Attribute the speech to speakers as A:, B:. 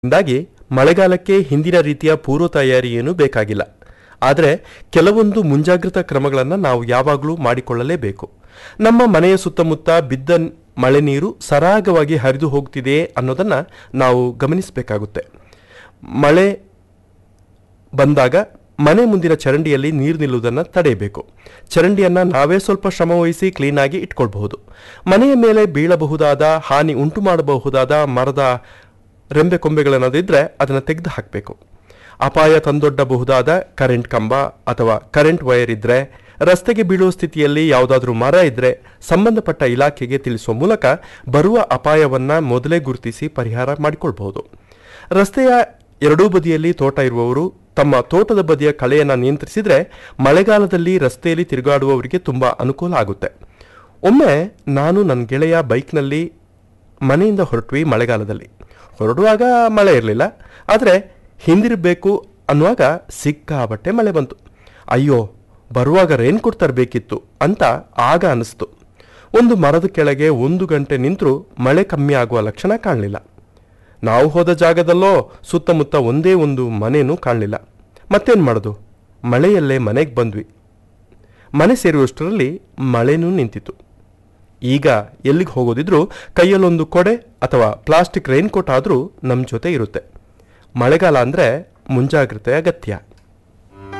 A: ಇಂದಾಗಿ ಮಳೆಗಾಲಕ್ಕೆ ಹಿಂದಿನ ರೀತಿಯ ಪೂರ್ವ ತಯಾರಿ ಏನೂ ಬೇಕಾಗಿಲ್ಲ ಆದರೆ ಕೆಲವೊಂದು ಮುಂಜಾಗ್ರತಾ ಕ್ರಮಗಳನ್ನು ನಾವು ಯಾವಾಗಲೂ ಮಾಡಿಕೊಳ್ಳಲೇಬೇಕು ನಮ್ಮ ಮನೆಯ ಸುತ್ತಮುತ್ತ ಬಿದ್ದ ನ್- ಮಳೆ ನೀರು ಸರಾಗವಾಗಿ ಹರಿದು ಹೋಗ್ತಿದೆಯೇ ಅನ್ನೋದನ್ನು ನಾವು ಗಮನಿಸಬೇಕಾಗುತ್ತೆ ಮಳೆ ಬಂದಾಗ ಮನೆ ಮುಂದಿನ ಚರಂಡಿಯಲ್ಲಿ ನೀರು ನಿಲ್ಲುವುದನ್ನು ತಡೆಯಬೇಕು ಚರಂಡಿಯನ್ನು ನಾವೇ ಸ್ವಲ್ಪ ಶ್ರಮವಹಿಸಿ ಕ್ಲೀನಾಗಿ ಇಟ್ಕೊಳ್ಬಹುದು ಮನೆಯ ಮೇಲೆ ಬೀಳಬಹುದಾದ ಹಾನಿ ಉಂಟು ಮಾಡಬಹುದಾದ ಮರದ ರೆಂಬೆ ಕೊಂಬೆಗಳನ್ನದಿದ್ದರೆ ಅದನ್ನು ತೆಗೆದು ಹಾಕಬೇಕು ಅಪಾಯ ತಂದೊಡ್ಡಬಹುದಾದ ಕರೆಂಟ್ ಕಂಬ ಅಥವಾ ಕರೆಂಟ್ ವೈರ್ ಇದ್ದರೆ ರಸ್ತೆಗೆ ಬೀಳುವ ಸ್ಥಿತಿಯಲ್ಲಿ ಯಾವುದಾದ್ರೂ ಮರ ಇದ್ದರೆ ಸಂಬಂಧಪಟ್ಟ ಇಲಾಖೆಗೆ ತಿಳಿಸುವ ಮೂಲಕ ಬರುವ ಅಪಾಯವನ್ನು ಮೊದಲೇ ಗುರುತಿಸಿ ಪರಿಹಾರ ಮಾಡಿಕೊಳ್ಬಹುದು ರಸ್ತೆಯ ಎರಡೂ ಬದಿಯಲ್ಲಿ ತೋಟ ಇರುವವರು ತಮ್ಮ ತೋಟದ ಬದಿಯ ಕಳೆಯನ್ನು ನಿಯಂತ್ರಿಸಿದರೆ ಮಳೆಗಾಲದಲ್ಲಿ ರಸ್ತೆಯಲ್ಲಿ ತಿರುಗಾಡುವವರಿಗೆ ತುಂಬ ಅನುಕೂಲ ಆಗುತ್ತೆ ಒಮ್ಮೆ ನಾನು ನನ್ನ ಗೆಳೆಯ ಬೈಕ್ನಲ್ಲಿ ಮನೆಯಿಂದ ಹೊರಟ್ವಿ ಮಳೆಗಾಲದಲ್ಲಿ ಹೊರಡುವಾಗ ಮಳೆ ಇರಲಿಲ್ಲ ಆದರೆ ಹಿಂದಿರಬೇಕು ಅನ್ನುವಾಗ ಸಿಕ್ಕಾಬಟ್ಟೆ ಮಳೆ ಬಂತು ಅಯ್ಯೋ ಬರುವಾಗ ರೈನ್ಕೋಟ್ ತರಬೇಕಿತ್ತು ಅಂತ ಆಗ ಅನಿಸ್ತು ಒಂದು ಮರದ ಕೆಳಗೆ ಒಂದು ಗಂಟೆ ನಿಂತರೂ ಮಳೆ ಕಮ್ಮಿ ಆಗುವ ಲಕ್ಷಣ ಕಾಣಲಿಲ್ಲ ನಾವು ಹೋದ ಜಾಗದಲ್ಲೋ ಸುತ್ತಮುತ್ತ ಒಂದೇ ಒಂದು ಮನೇನೂ ಕಾಣಲಿಲ್ಲ ಮತ್ತೇನು ಮಾಡೋದು ಮಳೆಯಲ್ಲೇ ಮನೆಗೆ ಬಂದ್ವಿ ಮನೆ ಸೇರುವಷ್ಟರಲ್ಲಿ ಮಳೆನೂ ನಿಂತಿತು ಈಗ ಎಲ್ಲಿಗೆ ಹೋಗೋದಿದ್ರೂ ಕೈಯಲ್ಲೊಂದು ಕೊಡೆ ಅಥವಾ ಪ್ಲಾಸ್ಟಿಕ್ ರೈನ್ಕೋಟ್ ಆದರೂ ನಮ್ಮ ಜೊತೆ ಇರುತ್ತೆ ಮಳೆಗಾಲ ಅಂದರೆ ಮುಂಜಾಗ್ರತೆ ಅಗತ್ಯ